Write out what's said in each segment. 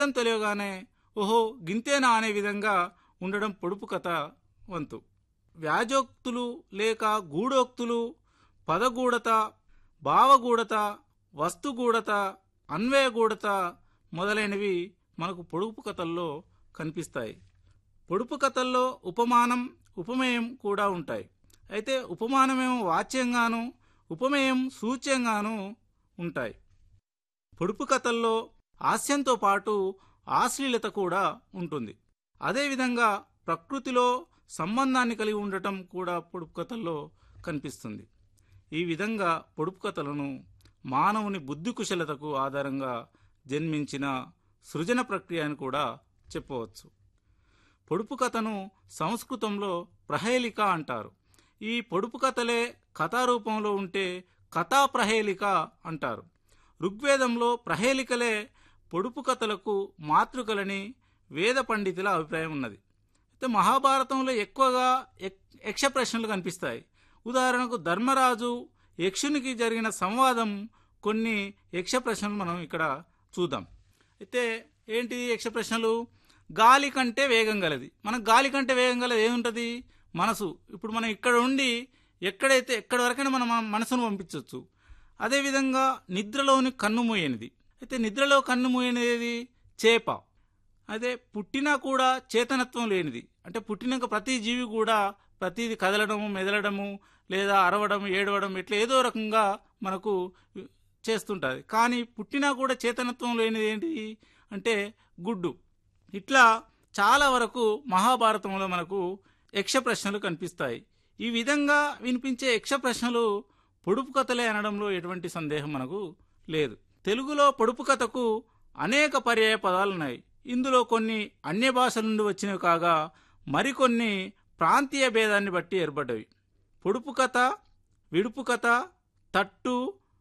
అర్థం తెలియగానే ఓహో గింతేనా అనే విధంగా ఉండడం పొడుపు కథ వంతు వ్యాజోక్తులు లేక గూఢోక్తులు పదగూఢత భావగూఢత వస్తుగూఢత అన్వయగూఢత మొదలైనవి మనకు పొడుపు కథల్లో కనిపిస్తాయి పొడుపు కథల్లో ఉపమానం ఉపమేయం కూడా ఉంటాయి అయితే ఉపమానమేమో వాచ్యంగాను ఉపమేయం సూచ్యంగాను ఉంటాయి పొడుపు కథల్లో హాస్యంతో పాటు ఆశ్లీలత కూడా ఉంటుంది అదేవిధంగా ప్రకృతిలో సంబంధాన్ని కలిగి ఉండటం కూడా పొడుపు కథల్లో కనిపిస్తుంది ఈ విధంగా పొడుపు కథలను మానవుని బుద్ధి కుశలతకు ఆధారంగా జన్మించిన సృజన ప్రక్రియ అని కూడా చెప్పవచ్చు పొడుపు కథను సంస్కృతంలో ప్రహేళిక అంటారు ఈ పొడుపు కథలే కథారూపంలో ఉంటే కథా ప్రహేళిక అంటారు ఋగ్వేదంలో ప్రహేళికలే పొడుపు కథలకు మాతృకలని వేద పండితుల అభిప్రాయం ఉన్నది అయితే మహాభారతంలో ఎక్కువగా యక్- యక్ష ప్రశ్నలు కనిపిస్తాయి ఉదాహరణకు ధర్మరాజు యక్షునికి జరిగిన సంవాదం కొన్ని యక్ష ప్రశ్నలు మనం ఇక్కడ చూద్దాం అయితే ఏంటి యక్ష ప్రశ్నలు గాలి కంటే వేగం గలది మన గాలి కంటే వేగం గలది ఏముంటుంది మనసు ఇప్పుడు మనం ఇక్కడ ఉండి ఎక్కడైతే ఎక్కడి వరకైనా మనం మన మనసును పంపించవచ్చు అదేవిధంగా నిద్రలోని కన్ను మూయనిది అయితే నిద్రలో కన్ను మూయనిది చేప అదే పుట్టినా కూడా చేతనత్వం లేనిది అంటే పుట్టినాక ప్రతి జీవి కూడా ప్రతిది కదలడము మెదలడము లేదా అరవడం ఏడవడం ఇట్లా ఏదో రకంగా మనకు చేస్తుంటుంది కానీ పుట్టినా కూడా చేతనత్వం లేనిది ఏంటి అంటే గుడ్డు ఇట్లా చాలా వరకు మహాభారతంలో మనకు యక్ష ప్రశ్నలు కనిపిస్తాయి ఈ విధంగా వినిపించే యక్ష ప్రశ్నలు పొడుపు కథలే అనడంలో ఎటువంటి సందేహం మనకు లేదు తెలుగులో పొడుపు కథకు అనేక పర్యాయ పదాలు ఉన్నాయి ఇందులో కొన్ని అన్య భాషల నుండి వచ్చినవి కాగా మరికొన్ని ప్రాంతీయ భేదాన్ని బట్టి ఏర్పడ్డవి పొడుపు కథ విడుపు కథ తట్టు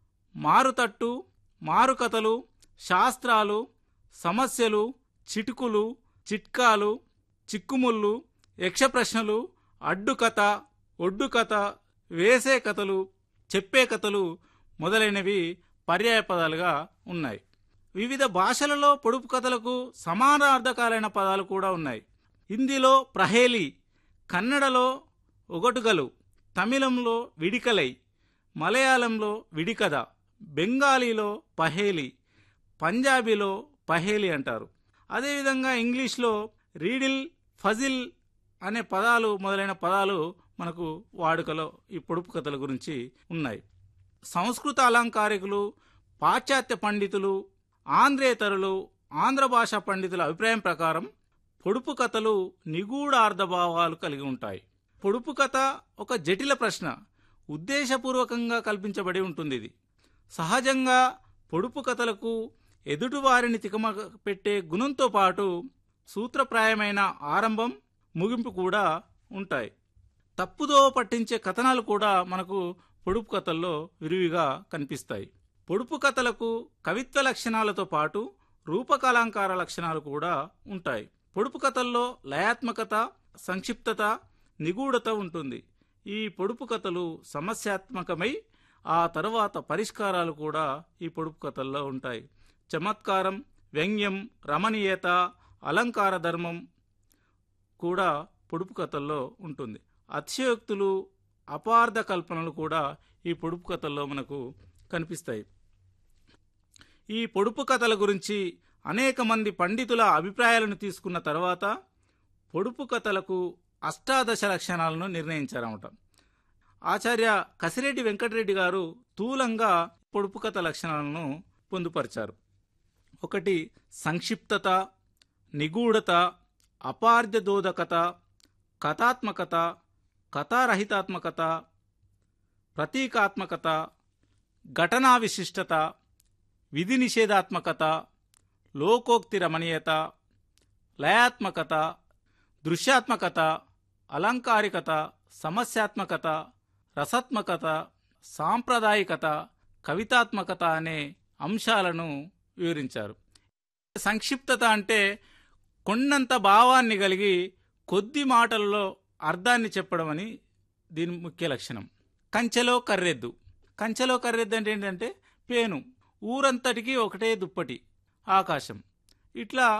మారుతట్టు మారుకథలు శాస్త్రాలు సమస్యలు చిటుకులు చిట్కాలు చిక్కుముళ్ళు యక్ష ప్రశ్నలు అడ్డు కథ ఒడ్డు కథ వేసే కథలు చెప్పే కథలు మొదలైనవి పర్యాయ పదాలుగా ఉన్నాయి వివిధ భాషలలో పొడుపు కథలకు సమానార్థకాలైన పదాలు కూడా ఉన్నాయి హిందీలో ప్రహేలి కన్నడలో ఒగటుగలు తమిళంలో విడికలై మలయాళంలో విడికథ బెంగాలీలో పహేలి పంజాబీలో పహేలి అంటారు అదేవిధంగా ఇంగ్లీష్లో రీడిల్ ఫజిల్ అనే పదాలు మొదలైన పదాలు మనకు వాడుకలో ఈ పొడుపు కథల గురించి ఉన్నాయి సంస్కృత అలంకారికులు పాశ్చాత్య పండితులు ఆంధ్రేతరులు ఆంధ్ర భాషా పండితుల అభిప్రాయం ప్రకారం పొడుపు కథలు నిగూఢ అర్థభావాలు కలిగి ఉంటాయి పొడుపు కథ ఒక జటిల ప్రశ్న ఉద్దేశపూర్వకంగా కల్పించబడి ఉంటుంది ఇది సహజంగా పొడుపు కథలకు ఎదుటివారిని తికమ పెట్టే గుణంతో పాటు సూత్రప్రాయమైన ఆరంభం ముగింపు కూడా ఉంటాయి తప్పుదో పట్టించే కథనాలు కూడా మనకు పొడుపు కథల్లో విరివిగా కనిపిస్తాయి పొడుపు కథలకు కవిత్వ లక్షణాలతో పాటు రూపకలాంకార లక్షణాలు కూడా ఉంటాయి పొడుపు కథల్లో లయాత్మకత సంక్షిప్తత నిగూఢత ఉంటుంది ఈ పొడుపు కథలు సమస్యాత్మకమై ఆ తర్వాత పరిష్కారాలు కూడా ఈ పొడుపు కథల్లో ఉంటాయి చమత్కారం వ్యంగ్యం రమణీయత అలంకార ధర్మం కూడా పొడుపు కథల్లో ఉంటుంది అతిశయోక్తులు అపార్థ కల్పనలు కూడా ఈ పొడుపు కథల్లో మనకు కనిపిస్తాయి ఈ పొడుపు కథల గురించి అనేక మంది పండితుల అభిప్రాయాలను తీసుకున్న తర్వాత పొడుపు కథలకు అష్టాదశ లక్షణాలను నిర్ణయించారన్నమాట ఆచార్య కసిరెడ్డి వెంకటరెడ్డి గారు స్థూలంగా పొడుపు కథ లక్షణాలను పొందుపరిచారు ఒకటి సంక్షిప్తత నిగూఢత అపార్ధదోదకత కథాత్మకత కథారహితాత్మకత ప్రతీకాత్మకత ఘటనా విశిష్టత విధి నిషేధాత్మకత లోకోక్తి రమణీయత లయాత్మకత దృశ్యాత్మకత అలంకారికత సమస్యాత్మకత రసాత్మకత సాంప్రదాయికత కవితాత్మకత అనే అంశాలను వివరించారు సంక్షిప్తత అంటే కొండంత భావాన్ని కలిగి కొద్ది మాటల్లో అర్థాన్ని చెప్పడం అని దీని ముఖ్య లక్షణం కంచెలో కర్రెద్దు కంచెలో కర్రెద్దు అంటే ఏంటంటే పేను ఊరంతటికి ఒకటే దుప్పటి ఆకాశం ఇట్లా